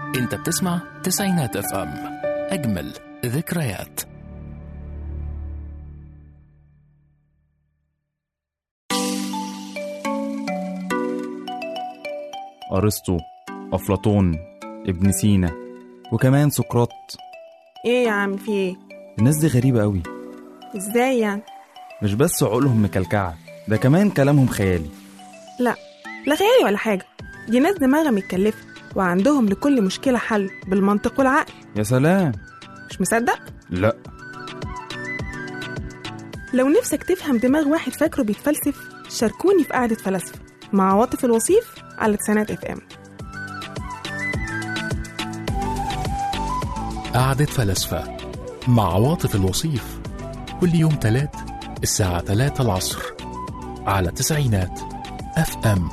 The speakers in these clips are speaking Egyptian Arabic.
انت بتسمع تسعينات اف ام اجمل ذكريات أرسطو أفلاطون ابن سينا وكمان سقراط ايه يا عم في ايه الناس دي غريبة قوي ازاي يعني مش بس عقولهم مكلكعة ده كمان كلامهم خيالي لا لا خيالي ولا حاجه دي ناس دماغها متكلفه وعندهم لكل مشكله حل بالمنطق والعقل يا سلام مش مصدق لا لو نفسك تفهم دماغ واحد فاكره بيتفلسف شاركوني في قعده فلاسفه مع عواطف الوصيف على تسعينات اف ام قعدة فلاسفة مع عواطف الوصيف كل يوم تلات الساعة تلاتة العصر على تسعينات اف ام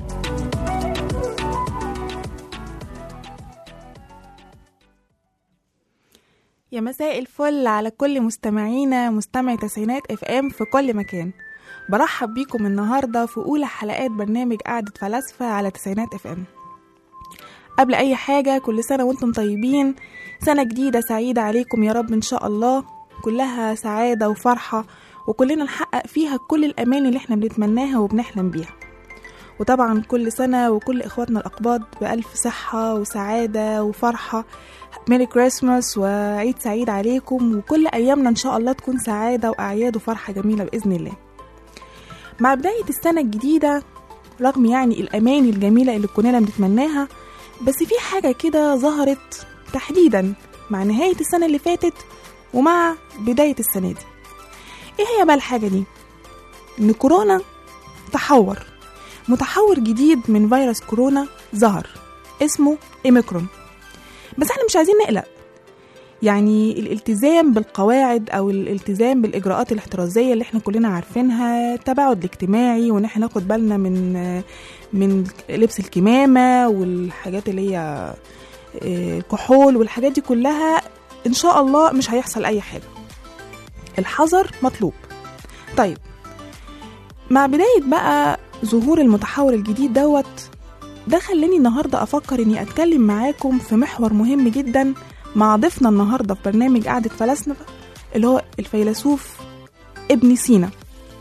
يا مساء الفل على كل مستمعينا مستمعي تسعينات اف ام في كل مكان برحب بيكم النهارده في اولى حلقات برنامج قعده فلاسفه على تسعينات اف ام قبل اي حاجه كل سنه وانتم طيبين سنه جديده سعيده عليكم يا رب ان شاء الله كلها سعاده وفرحه وكلنا نحقق فيها كل الاماني اللي احنا بنتمناها وبنحلم بيها وطبعا كل سنه وكل اخواتنا الاقباط بالف صحه وسعاده وفرحه ميري كريسماس وعيد سعيد عليكم وكل ايامنا ان شاء الله تكون سعاده واعياد وفرحه جميله باذن الله مع بدايه السنه الجديده رغم يعني الاماني الجميله اللي كلنا بنتمناها بس في حاجه كده ظهرت تحديدا مع نهايه السنه اللي فاتت ومع بدايه السنه دي ايه هي بقى الحاجه دي ان كورونا تحور متحور جديد من فيروس كورونا ظهر اسمه ايميكرون بس احنا مش عايزين نقلق يعني الالتزام بالقواعد او الالتزام بالاجراءات الاحترازيه اللي احنا كلنا عارفينها التباعد الاجتماعي وان احنا ناخد بالنا من من لبس الكمامه والحاجات اللي هي آه، الكحول والحاجات دي كلها ان شاء الله مش هيحصل اي حاجه الحذر مطلوب طيب مع بدايه بقى ظهور المتحور الجديد دوت ده خلاني النهارده افكر اني اتكلم معاكم في محور مهم جدا مع ضيفنا النهارده في برنامج قعده فلاسفه اللي هو الفيلسوف ابن سينا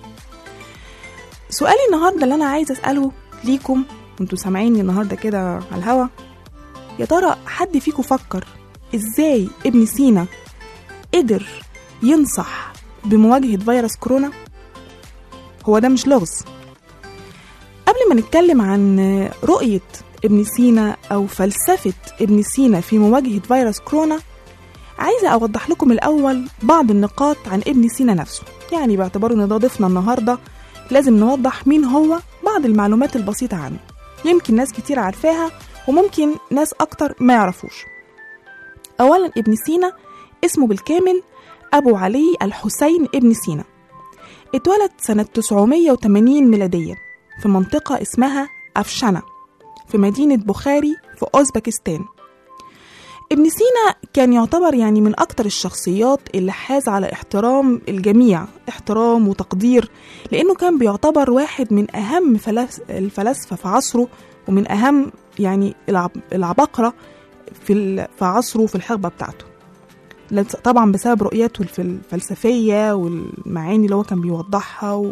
سؤالي النهارده اللي انا عايزه اساله ليكم وانتوا سامعيني النهارده كده على الهوا يا ترى حد فيكم فكر ازاي ابن سينا قدر ينصح بمواجهه فيروس كورونا هو ده مش لغز قبل ما نتكلم عن رؤية ابن سينا أو فلسفة ابن سينا في مواجهة فيروس كورونا عايزة أوضح لكم الأول بعض النقاط عن ابن سينا نفسه يعني باعتباره إن ده ضيفنا النهاردة لازم نوضح مين هو بعض المعلومات البسيطة عنه يمكن ناس كتير عارفاها وممكن ناس أكتر ما يعرفوش أولا ابن سينا اسمه بالكامل أبو علي الحسين ابن سينا اتولد سنة 980 ميلادية في منطقة اسمها أفشنة في مدينة بخاري في أوزبكستان ابن سينا كان يعتبر يعني من أكتر الشخصيات اللي حاز على احترام الجميع احترام وتقدير لأنه كان بيعتبر واحد من أهم فلس- الفلاسفة في عصره ومن أهم يعني العب- العباقرة في ال- في عصره في الحقبة بتاعته لت- طبعا بسبب رؤيته الف- الفلسفية والمعاني اللي هو كان بيوضحها و...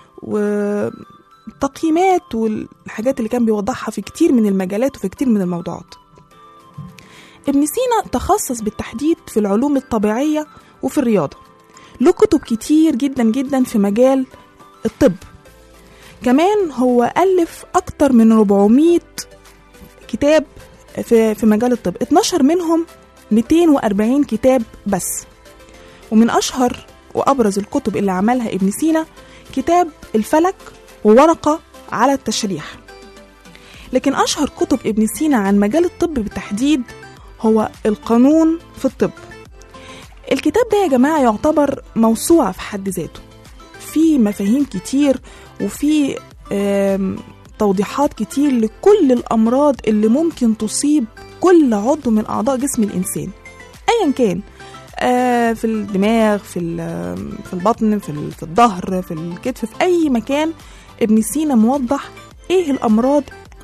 والتقييمات والحاجات اللي كان بيوضحها في كتير من المجالات وفي كتير من الموضوعات ابن سينا تخصص بالتحديد في العلوم الطبيعية وفي الرياضة له كتب كتير جدا جدا في مجال الطب كمان هو ألف أكتر من 400 كتاب في, في مجال الطب 12 منهم 240 كتاب بس ومن أشهر وأبرز الكتب اللي عملها ابن سينا كتاب الفلك وورقة على التشريح لكن أشهر كتب ابن سينا عن مجال الطب بالتحديد هو القانون في الطب الكتاب ده يا جماعة يعتبر موسوعة في حد ذاته في مفاهيم كتير وفي آم، توضيحات كتير لكل الأمراض اللي ممكن تصيب كل عضو من أعضاء جسم الإنسان أيا كان آه، في الدماغ في ال- في البطن في ال- في الظهر في الكتف في أي مكان ابن سينا موضح إيه الأمراض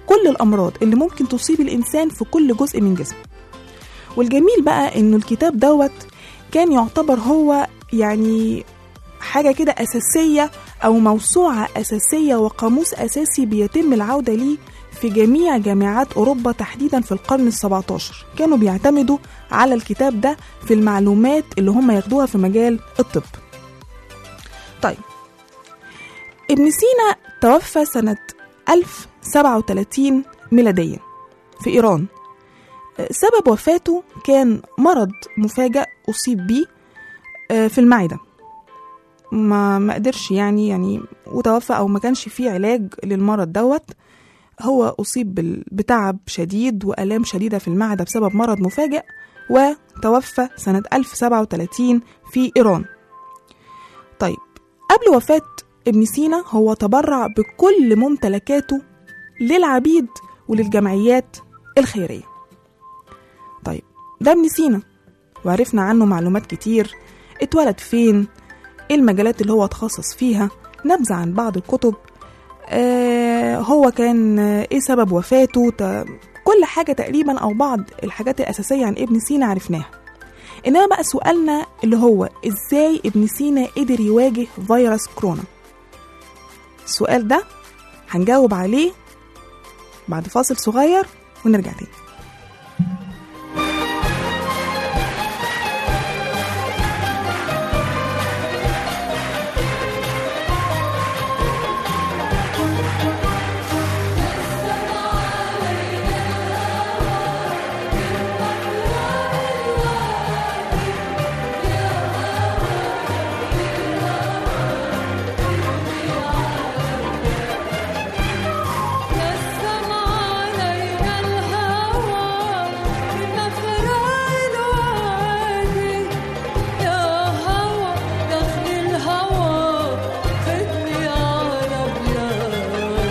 كل الأمراض اللي ممكن تصيب الإنسان في كل جزء من جسمه والجميل بقى إنه الكتاب دوت كان يعتبر هو يعني حاجة كده أساسية أو موسوعة أساسية وقاموس أساسي بيتم العودة ليه في جميع جامعات أوروبا تحديدا في القرن السبعة عشر كانوا بيعتمدوا على الكتاب ده في المعلومات اللي هم ياخدوها في مجال الطب طيب ابن سينا توفى سنة 1037 ميلاديا في إيران سبب وفاته كان مرض مفاجئ أصيب بيه آه، في المعدة ما ما قدرش يعني يعني وتوفى او ما كانش فيه علاج للمرض دوت هو اصيب بال- بتعب شديد والام شديده في المعده بسبب مرض مفاجئ وتوفى سنه 1037 في ايران طيب قبل وفاه ابن سينا هو تبرع بكل ممتلكاته للعبيد وللجمعيات الخيريه طيب ده ابن سينا وعرفنا عنه معلومات كتير اتولد فين ايه المجالات اللي هو اتخصص فيها نبذة عن بعض الكتب آه هو كان آه، ايه سبب وفاته ت- كل حاجة تقريبا او بعض الحاجات الاساسية عن ابن سينا عرفناها انما بقى سؤالنا اللي هو ازاي ابن سينا قدر يواجه فيروس كورونا السؤال ده هنجاوب عليه بعد فاصل صغير ونرجع تاني نسم علينا الهوى بمفرع الوادي يا هوى دخل الهوى خدني على بلادي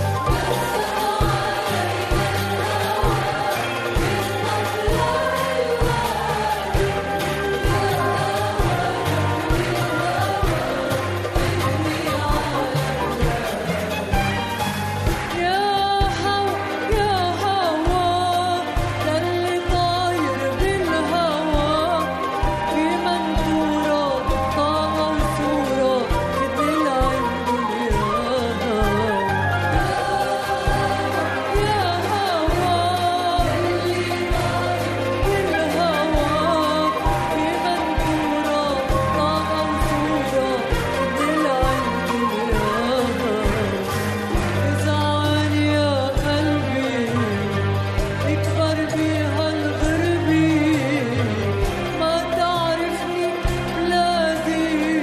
يا هوى يا هوى ده اللي طاير بالهوى في منثورة طاقة وصورة بدل عندي يا هوى بالهوى في منثورة طاقة وصورة بدل عندي زعل يا قلبي اكبر بيها الغربي ما تعرفني بلادي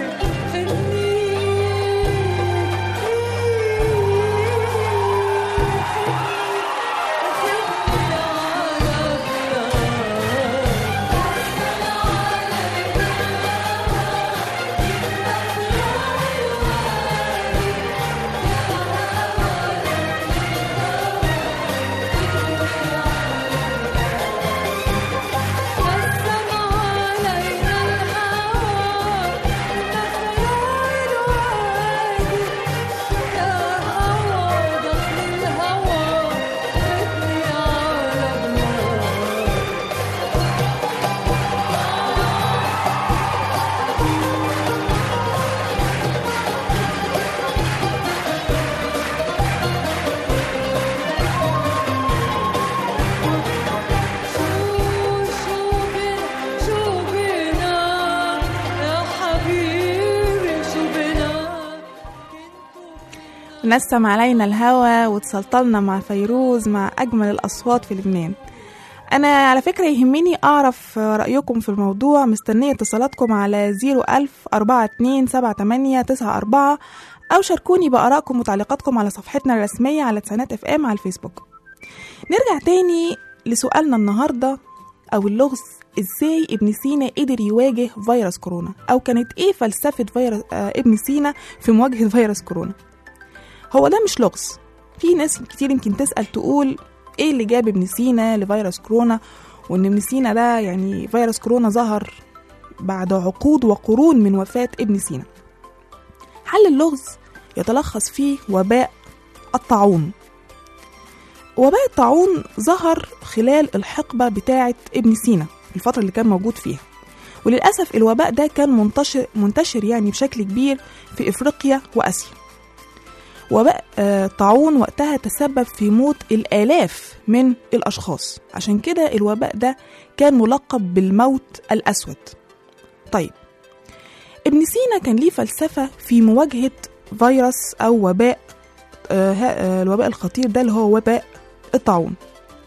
نسم علينا الهوى بمفرع الوادي يا هوى دخل الهوى خدني على بلادي شو شو بنا شو بنا يا حبيبي شو بنا نسم علينا الهوى واتسلطلنا مع فيروز مع أجمل الأصوات في لبنان أنا على فكرة يهمني أعرف رأيكم في الموضوع مستنية اتصالاتكم على 01000 42 78 94 أو شاركوني بآرائكم وتعليقاتكم على صفحتنا الرسمية على تسعينات اف ام على الفيسبوك نرجع تاني لسؤالنا النهاردة أو اللغز إزاي ابن سينا قدر يواجه فيروس كورونا أو كانت إيه فلسفة فيروس آه ابن سينا في مواجهة فيروس كورونا هو ده مش لغز في ناس كتير يمكن تسأل تقول ايه اللي جاب ابن سينا لفيروس كورونا وان ابن سينا ده يعني فيروس كورونا ظهر بعد عقود وقرون من وفاة ابن سينا حل اللغز يتلخص في وباء الطاعون وباء الطاعون ظهر خلال الحقبة بتاعة ابن سينا الفترة اللي كان موجود فيها وللأسف الوباء ده كان منتشر, منتشر يعني بشكل كبير في إفريقيا وآسيا وباء آه، الطاعون وقتها تسبب في موت الآلاف من الأشخاص عشان كده الوباء ده كان ملقب بالموت الأسود طيب ابن سينا كان ليه فلسفة في مواجهة فيروس أو وباء آه، ها- آه، الوباء الخطير ده اللي هو وباء الطاعون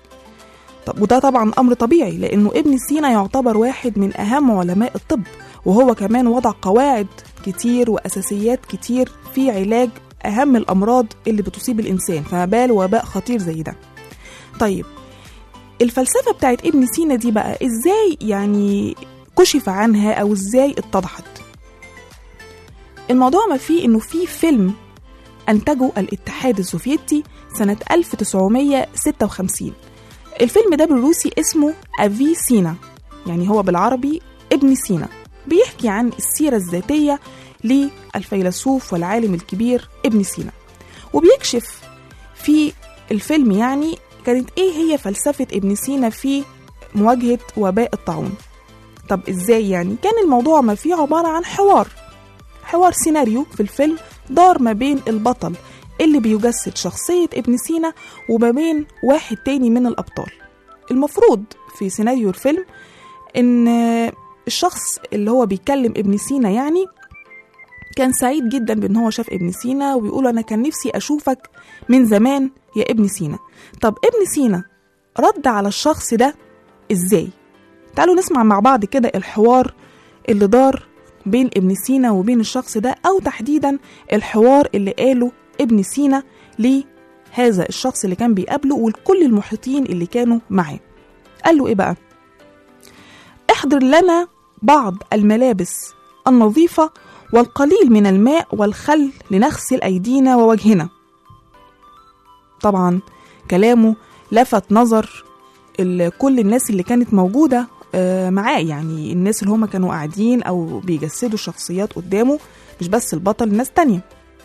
طب وده طبعا أمر طبيعي لأنه ابن سينا يعتبر واحد من أهم علماء الطب وهو كمان وضع قواعد كتير وأساسيات كتير في علاج أهم الأمراض اللي بتصيب الإنسان فما بال وباء خطير زي ده طيب الفلسفة بتاعت ابن سينا دي بقى إزاي يعني كشف عنها أو إزاي اتضحت الموضوع ما فيه إنه في فيلم أنتجه الاتحاد السوفيتي سنة 1956 الفيلم ده بالروسي اسمه أفي سينا يعني هو بالعربي ابن سينا بيحكي عن السيرة الذاتية للفيلسوف والعالم الكبير ابن سينا وبيكشف في الفيلم يعني كانت ايه هي فلسفة ابن سينا في مواجهة وباء الطاعون طب ازاي يعني كان الموضوع ما فيه عبارة عن حوار حوار سيناريو في الفيلم دار ما بين البطل اللي بيجسد شخصية ابن سينا وما بين واحد تاني من الأبطال المفروض في سيناريو الفيلم إن الشخص اللي هو بيكلم ابن سينا يعني كان سعيد جدا بان هو شاف ابن سينا وبيقول انا كان نفسي اشوفك من زمان يا ابن سينا طب ابن سينا رد على الشخص ده ازاي تعالوا نسمع مع بعض كده الحوار اللي دار بين ابن سينا وبين الشخص ده او تحديدا الحوار اللي قاله ابن سينا لهذا الشخص اللي كان بيقابله ولكل المحيطين اللي كانوا معاه قال له ايه بقى احضر لنا بعض الملابس النظيفة والقليل من الماء والخل لنغسل أيدينا ووجهنا طبعا كلامه لفت نظر ال- كل الناس اللي كانت موجودة آه، معاه يعني الناس اللي هم كانوا قاعدين أو بيجسدوا شخصيات قدامه مش بس البطل ناس تانية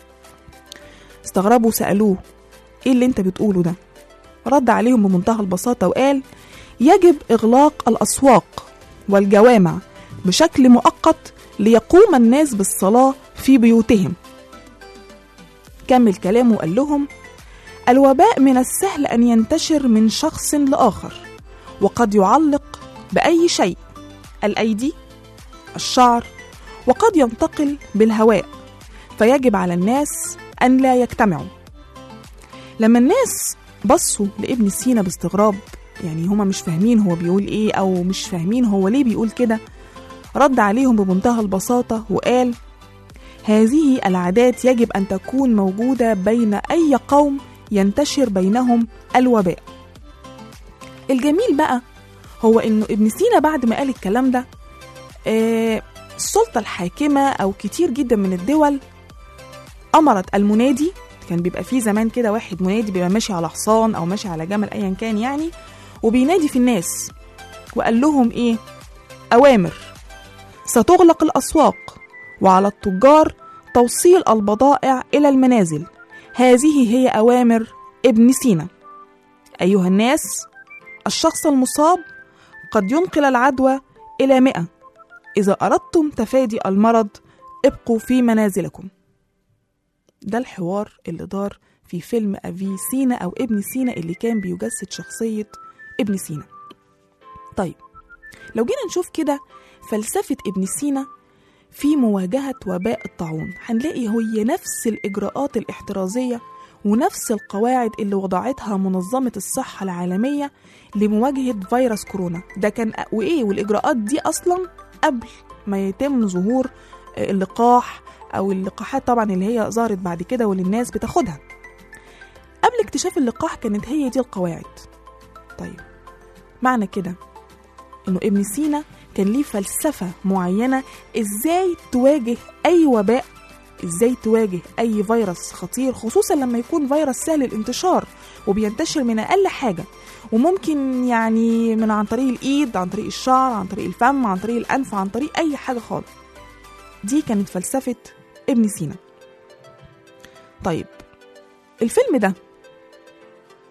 استغربوا سألوه ايه اللي انت بتقوله ده رد عليهم بمنتهى البساطة وقال يجب إغلاق الأسواق والجوامع بشكل مؤقت ليقوم الناس بالصلاة في بيوتهم كمل كلامه وقال لهم الوباء من السهل أن ينتشر من شخص لآخر وقد يعلق بأي شيء الأيدي الشعر وقد ينتقل بالهواء فيجب على الناس أن لا يجتمعوا لما الناس بصوا لابن سينا باستغراب يعني هما مش فاهمين هو بيقول ايه او مش فاهمين هو ليه بيقول كده رد عليهم بمنتهى البساطة وقال هذه العادات يجب أن تكون موجودة بين أي قوم ينتشر بينهم الوباء الجميل بقى هو إنه ابن سينا بعد ما قال الكلام ده آه، السلطة الحاكمة أو كتير جدا من الدول أمرت المنادي كان بيبقى فيه زمان كده واحد منادي بيبقى ماشي على حصان أو ماشي على جمل أيا كان يعني وبينادي في الناس وقال لهم إيه أوامر ستغلق الأسواق وعلى التجار توصيل البضائع إلى المنازل هذه هي أوامر ابن سينا أيها الناس الشخص المصاب قد ينقل العدوى إلى مئة إذا أردتم تفادي المرض ابقوا في منازلكم ده الحوار اللي دار في فيلم أبي سينا أو ابن سينا اللي كان بيجسد شخصية ابن سينا طيب لو جينا نشوف كده فلسفة ابن سينا في مواجهة وباء الطاعون هنلاقي هي نفس الإجراءات الاحترازية ونفس القواعد اللي وضعتها منظمة الصحة العالمية لمواجهة فيروس كورونا ده كان وإيه والإجراءات دي أصلا قبل ما يتم ظهور اللقاح أو اللقاحات طبعا اللي هي ظهرت بعد كده واللي الناس بتاخدها قبل اكتشاف اللقاح كانت هي دي القواعد طيب معنى كده انه ابن سينا كان ليه فلسفة معينة ازاي تواجه اي وباء ازاي تواجه اي فيروس خطير خصوصا لما يكون فيروس سهل الانتشار وبينتشر من اقل حاجة وممكن يعني من عن طريق الايد عن طريق الشعر عن طريق الفم عن طريق الانف عن طريق اي حاجة خالص دي كانت فلسفة ابن سينا طيب الفيلم ده ايه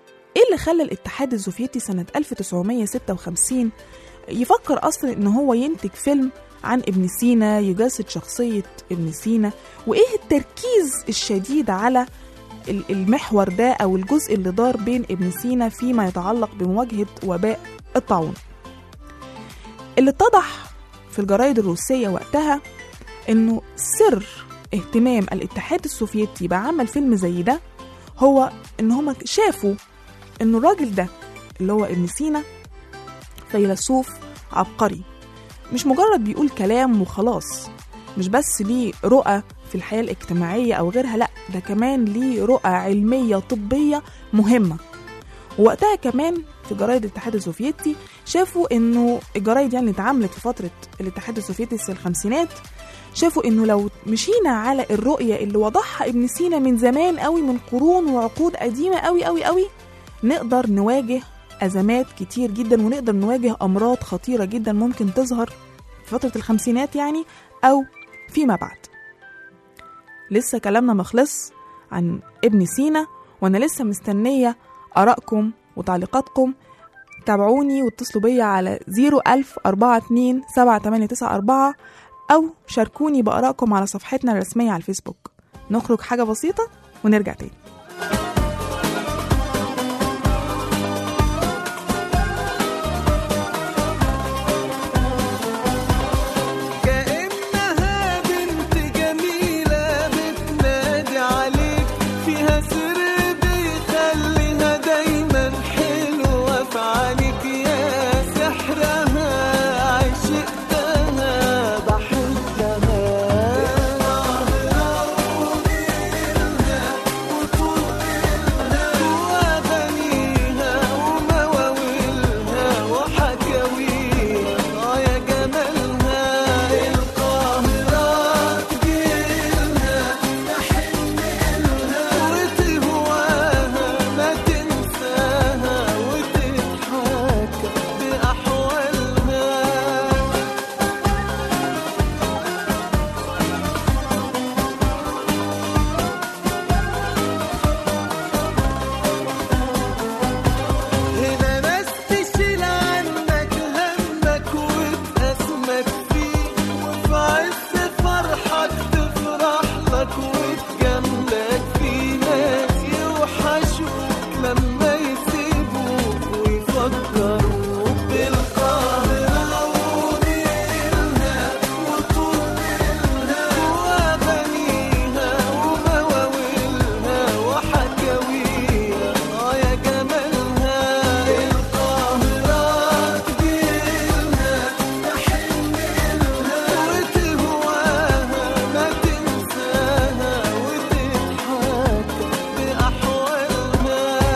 إيه اللي خلى الاتحاد السوفيتي سنة 1956 يفكر أصلا إن هو ينتج فيلم عن ابن سينا يجسد شخصية ابن سينا وإيه التركيز الشديد على ال- المحور ده أو الجزء اللي دار بين ابن سينا فيما يتعلق بمواجهة وباء الطاعون اللي اتضح في الجرايد الروسية وقتها إنه سر اهتمام الاتحاد السوفيتي بعمل فيلم زي ده هو إن هما شافوا إنه الراجل ده اللي هو ابن سينا فيلسوف عبقري مش مجرد بيقول كلام وخلاص مش بس ليه رؤى في الحياة الاجتماعية أو غيرها لأ ده كمان ليه رؤى علمية طبية مهمة ووقتها كمان في جرايد الاتحاد السوفيتي شافوا انه الجرايد يعني اللي اتعملت في فتره الاتحاد السوفيتي في الخمسينات شافوا انه لو مشينا على الرؤيه اللي وضعها ابن سينا من زمان قوي من قرون وعقود قديمه قوي قوي قوي نقدر نواجه ازمات كتير جدا ونقدر نواجه امراض خطيره جدا ممكن تظهر في فتره الخمسينات يعني او فيما بعد لسه كلامنا مخلص عن ابن سينا وانا لسه مستنيه ارائكم وتعليقاتكم تابعوني واتصلوا بيا على 01042 7894 أو شاركوني بآرائكم على صفحتنا الرسمية على الفيسبوك نخرج حاجة بسيطة ونرجع تاني كأنها بنت جميلة بتنادي عليك فيها سر بيخليها دايما حلوة في عينيك يا سحرها عشقتها بحبها وأغانيها ومواويلها وحكاويها آه يا جمالها القاهرة تجيلها تحنلها وتهواها ما تنساها وتضحك بأحوالها هنا ناس تشيل عنك همك وتقسمك فيه وفي عز فرحك تفرح لك وتجاملك فيه ناس يوحشوك لما يسيبوك ويفكروك بالقاهرة ونيلها وطولها وأغانيها ومواويلها وحكاويها آه يا جمالها القاهرة تجيلها تحنلها وتهواها ما تنساها وتضحك بأحوالها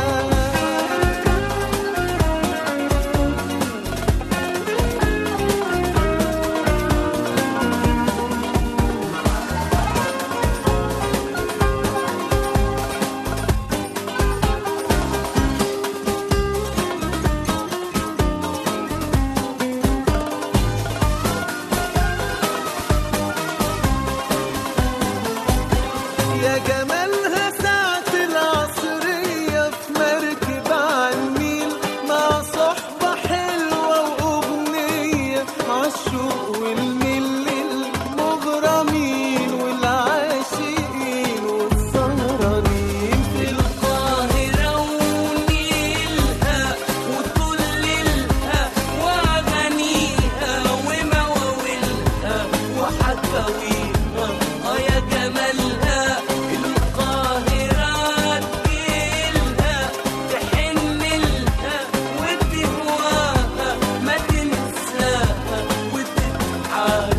يا جمالها ساعة العصرية في مركب عالنيل مع صحبة حلوة وأغنية عالشوق والميل المغرمين والعاشقين والسهرانين في القاهرة ونيلها وطللها وأغانيها ومواويلها وحكاويها آه يا جمالها القاهرة تجيلها تحنلها وتهواها ما تنساها وتضحك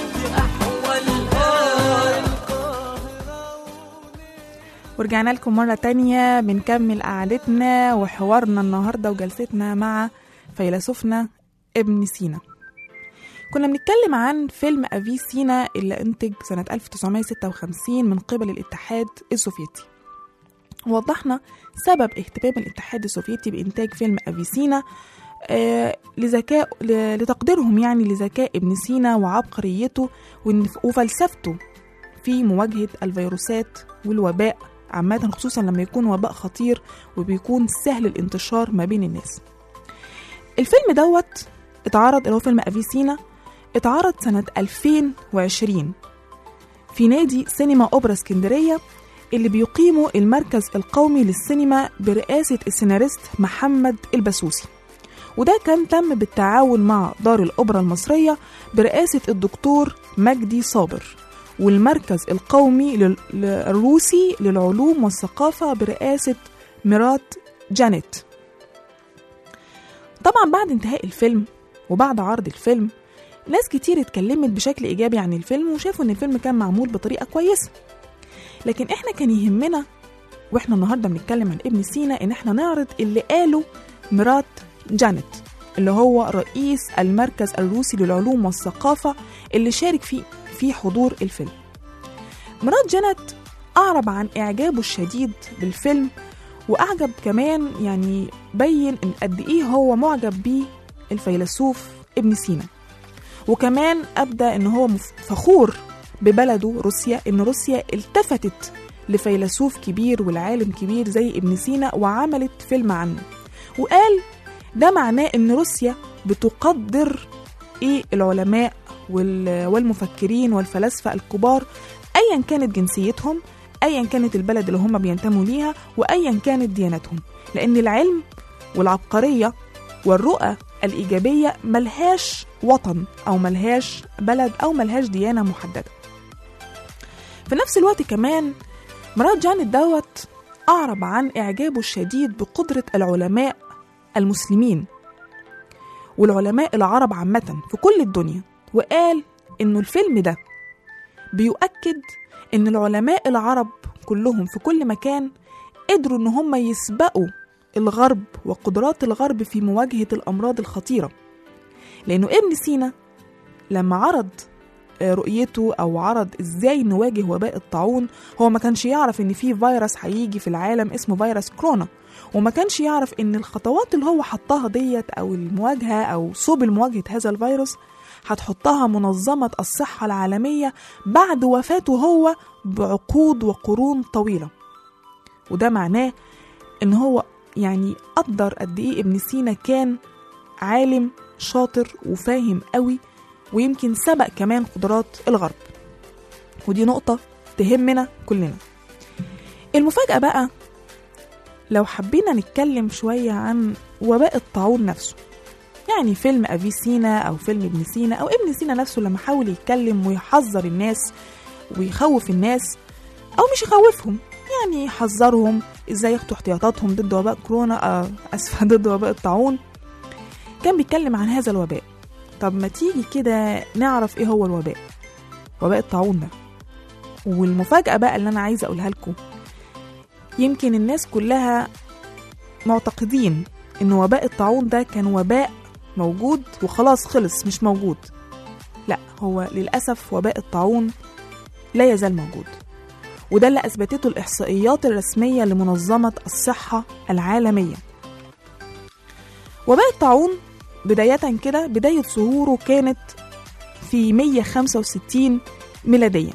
بأحوالها ورجعنا لكم مرة تانية بنكمل قعدتنا وحوارنا النهاردة وجلستنا مع فيلسوفنا ابن سينا كنا بنتكلم عن فيلم أفي سينا اللي انتج سنة 1956 من قبل الاتحاد السوفيتي وضحنا سبب اهتمام الاتحاد السوفيتي بإنتاج فيلم أفي سينا آه لذكاء ل- لتقديرهم يعني لذكاء ابن سينا وعبقريته وإن- وفلسفته في مواجهة الفيروسات والوباء عامة خصوصا لما يكون وباء خطير وبيكون سهل الانتشار ما بين الناس الفيلم دوت اتعرض اللي هو فيلم أفيسينا اتعرض سنة 2020 في نادي سينما أوبرا اسكندرية اللي بيقيمه المركز القومي للسينما برئاسة السيناريست محمد البسوسي وده كان تم بالتعاون مع دار الأوبرا المصرية برئاسة الدكتور مجدي صابر والمركز القومي لل- ل- الروسي للعلوم والثقافة برئاسة ميرات جانيت طبعا بعد انتهاء الفيلم وبعد عرض الفيلم ناس كتير اتكلمت بشكل إيجابي عن الفيلم وشافوا إن الفيلم كان معمول بطريقة كويسة لكن إحنا كان يهمنا وإحنا النهاردة بنتكلم عن ابن سينا إن إحنا نعرض اللي قاله مرات جانيت اللي هو رئيس المركز الروسي للعلوم والثقافة اللي شارك في في حضور الفيلم مرات جانيت أعرب عن إعجابه الشديد بالفيلم وأعجب كمان يعني بين إن قد إيه هو معجب بيه الفيلسوف ابن سينا وكمان أبدى إن هو مف- فخور ببلده روسيا إن روسيا التفتت لفيلسوف كبير والعالم كبير زي ابن سينا وعملت فيلم عنه وقال ده معناه إن روسيا بتقدر إيه العلماء وال- والمفكرين والفلاسفة الكبار أيا كانت جنسيتهم أيا كانت البلد اللي هم بينتموا ليها وأيا كانت ديانتهم لأن العلم والعبقرية والرؤى الإيجابية ملهاش وطن أو ملهاش بلد أو ملهاش ديانة محددة في نفس الوقت كمان مرات جانت دوت أعرب عن إعجابه الشديد بقدرة العلماء المسلمين والعلماء العرب عامة في كل الدنيا وقال إنه الفيلم ده بيؤكد إن العلماء العرب كلهم في كل مكان قدروا إن هم يسبقوا الغرب وقدرات الغرب في مواجهة الأمراض الخطيرة لأنه ابن سينا لما عرض آه، رؤيته أو عرض إزاي نواجه وباء الطاعون هو ما كانش يعرف إن في فيروس هيجي في العالم اسمه فيروس كورونا وما كانش يعرف إن الخطوات اللي هو حطها ديت أو المواجهة أو سبل مواجهة هذا الفيروس هتحطها منظمة الصحة العالمية بعد وفاته هو بعقود وقرون طويلة وده معناه إن هو يعني قدر قد إيه ابن سينا كان عالم شاطر وفاهم قوي ويمكن سبق كمان قدرات الغرب ودي نقطة تهمنا كلنا المفاجأة بقى لو حبينا نتكلم شوية عن وباء الطاعون نفسه يعني فيلم أبي سينا أو فيلم ابن سينا أو ابن سينا نفسه لما حاول يتكلم ويحذر الناس ويخوف الناس أو مش يخوفهم يعني يحذرهم ازاي ياخدوا احتياطاتهم ضد وباء كورونا آه اسفه ضد وباء الطاعون كان بيتكلم عن هذا الوباء طب ما تيجي كده نعرف ايه هو الوباء وباء الطاعون ده والمفاجأة بقى اللي أنا عايزة أقولها لكم يمكن الناس كلها معتقدين إن وباء الطاعون ده كان وباء موجود وخلاص خلص مش موجود لا هو للأسف وباء الطاعون لا يزال موجود وده اللي أثبتته الإحصائيات الرسمية لمنظمة الصحة العالمية وباء الطاعون بداية كده بداية ظهوره كانت في 165 ميلاديا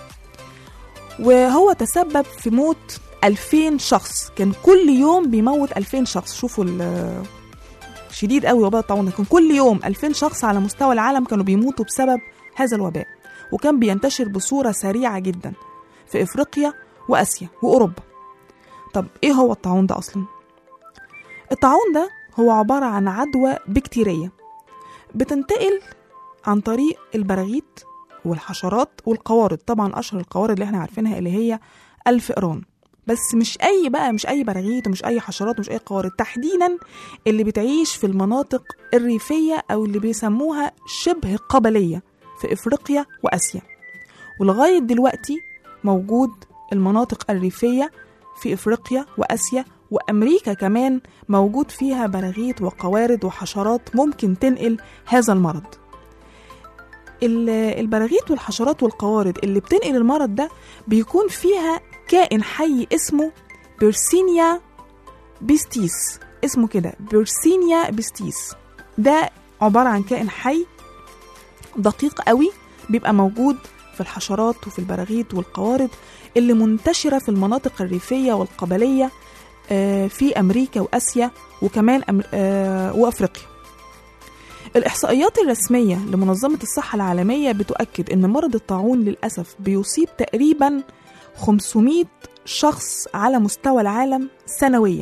وهو تسبب في موت 2000 شخص كان كل يوم بيموت 2000 شخص شوفوا ال- شديد قوي وباء الطاعون ده. كان كل يوم 2000 شخص على مستوى العالم كانوا بيموتوا بسبب هذا الوباء وكان بينتشر بصورة سريعة جدا في افريقيا واسيا واوروبا طب ايه هو الطاعون ده اصلا الطاعون ده هو عباره عن عدوى بكتيريه بتنتقل عن طريق البراغيث والحشرات والقوارض طبعا اشهر القوارض اللي احنا عارفينها اللي هي الفئران بس مش اي بقى مش اي براغيث ومش اي حشرات ومش اي قوارض تحديدا اللي بتعيش في المناطق الريفيه او اللي بيسموها شبه قبليه في افريقيا واسيا ولغايه دلوقتي موجود المناطق الريفية في إفريقيا وآسيا وأمريكا كمان موجود فيها براغيث وقوارض وحشرات ممكن تنقل هذا المرض ال- البراغيث والحشرات والقوارض اللي بتنقل المرض ده بيكون فيها كائن حي اسمه بيرسينيا بيستيس اسمه كده بيرسينيا بيستيس ده عبارة عن كائن حي دقيق قوي بيبقى موجود في الحشرات وفي البراغيث والقوارض اللي منتشرة في المناطق الريفية والقبلية آه، في أمريكا وآسيا وكمان أم- آه، وأفريقيا الإحصائيات الرسمية لمنظمة الصحة العالمية بتؤكد أن مرض الطاعون للأسف بيصيب تقريبا 500 شخص على مستوى العالم سنويا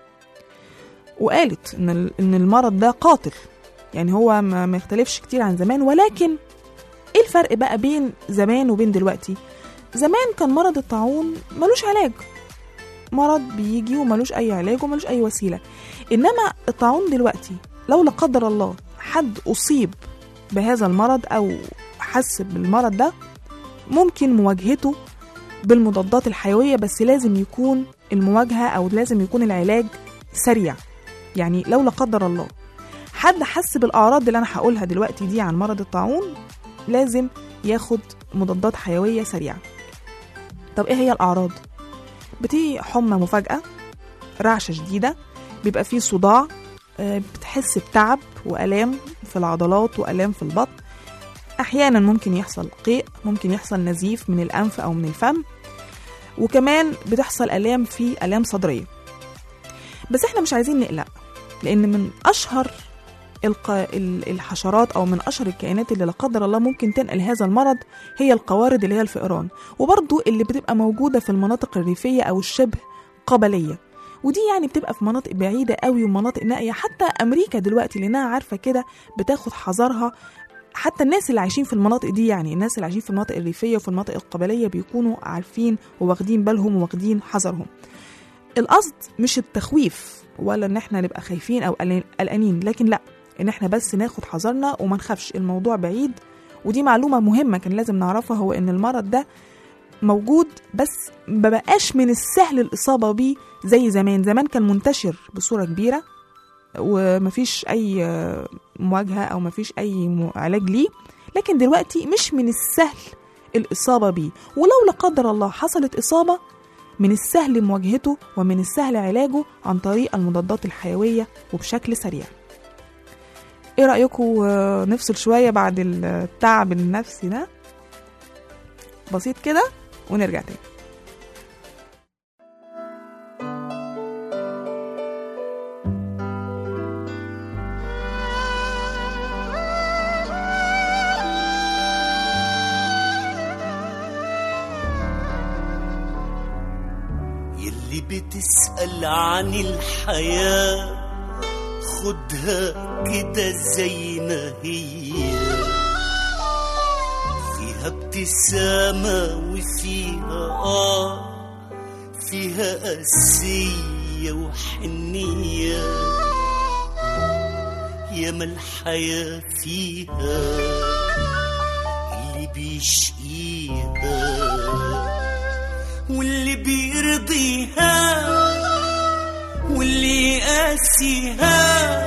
وقالت ان ال- ان المرض ده قاتل يعني هو ما ما يختلفش كتير عن زمان ولكن ايه الفرق بقى بين زمان وبين دلوقتي زمان كان مرض الطاعون ملوش علاج مرض بيجي وملوش اي علاج وملوش اي وسيله انما الطاعون دلوقتي لو لا قدر الله حد اصيب بهذا المرض او حس بالمرض ده ممكن مواجهته بالمضادات الحيويه بس لازم يكون المواجهه او لازم يكون العلاج سريع يعني لو لا قدر الله حد حس بالاعراض اللي انا هقولها دلوقتي دي عن مرض الطاعون لازم ياخد مضادات حيويه سريعه طب ايه هي الاعراض بتيجي حمى مفاجاه رعشه شديده بيبقى فيه صداع آه، بتحس بتعب والام في العضلات والام في البطن احيانا ممكن يحصل قيء ممكن يحصل نزيف من الانف او من الفم وكمان بتحصل الام في الام صدريه بس احنا مش عايزين نقلق لان من اشهر الق... ال- الحشرات او من اشهر الكائنات اللي لا قدر الله ممكن تنقل هذا المرض هي القوارض اللي هي الفئران وبرضو اللي بتبقى موجوده في المناطق الريفيه او الشبه قبليه ودي يعني بتبقى في مناطق بعيده قوي ومناطق نائيه حتى امريكا دلوقتي لانها عارفه كده بتاخد حذرها حتى الناس اللي عايشين في المناطق دي يعني الناس اللي عايشين في المناطق الريفيه وفي المناطق القبليه بيكونوا عارفين وواخدين بالهم وواخدين حذرهم القصد مش التخويف ولا ان احنا نبقى خايفين او قلقان- قلقانين لكن لا ان احنا بس ناخد حذرنا وما نخافش الموضوع بعيد ودي معلومة مهمة كان لازم نعرفها هو ان المرض ده موجود بس ما بقاش من السهل الإصابة بيه زي زمان زمان كان منتشر بصورة كبيرة ومفيش أي آه، مواجهة أو مفيش أي م- علاج ليه لكن دلوقتي مش من السهل الإصابة بيه ولو لا قدر الله حصلت إصابة من السهل مواجهته ومن السهل علاجه عن طريق المضادات الحيوية وبشكل سريع ايه رأيكم آه، نفصل شوية بعد التعب النفسي ده بسيط كده ونرجع تاني يلي بتسأل عن الحياة خدها كده زي ما هي فيها ابتسامة وفيها آه فيها قاسية وحنية ياما الحياة فيها اللي بيشقيها واللي بيرضيها واللي يقاسيها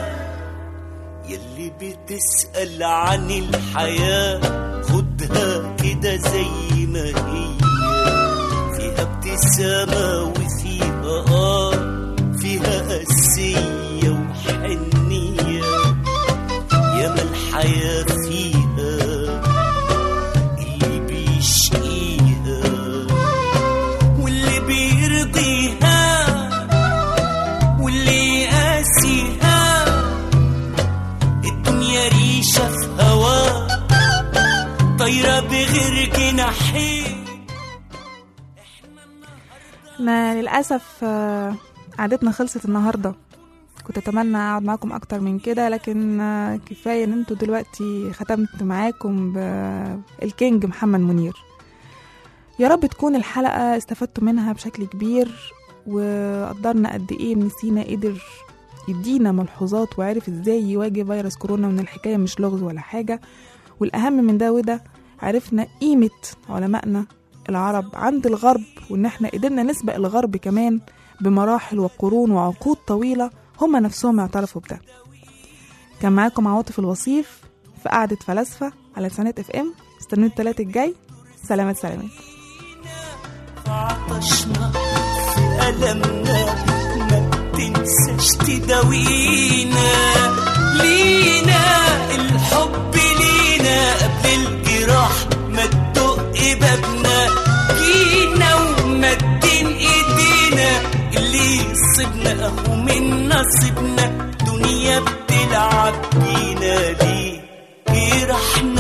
يلي بتسأل عن الحياة خدها كده زي ما هي فيها ابتسامة وفيها آه فيها قاسية وحنية ياما الحياة فيها اللي بيشقيها واللي بيرضيها واللي يقاسيها الدنيا ريشة في هوا طايرة بغير جناحين احنا للأسف آه، قعدتنا خلصت النهاردة كنت أتمنى أقعد معاكم أكتر من كده لكن آه، كفاية إن انتوا دلوقتي ختمت معاكم بالكينج محمد منير يا رب تكون الحلقة استفدتوا منها بشكل كبير وقدرنا قد إيه إن سينا قدر يدينا ملحوظات وعرف إزاي يواجه فيروس كورونا وإن الحكاية مش لغز ولا حاجة والأهم من ده وده عرفنا قيمة علمائنا العرب عند الغرب وإن إحنا قدرنا نسبق الغرب كمان بمراحل وقرون وعقود طويلة هما نفسهم اعترفوا بده كان معاكم عواطف الوصيف في قعدة فلاسفة على سنة اف ام استنوا التلات الجاي سلامات سلامات في عطشنا في ألمنا ما تنساش تداوينا لينا الحب لينا قبل الجراح ما تدق نصيبنا دنيا بتلعب بينا ليه ايه رح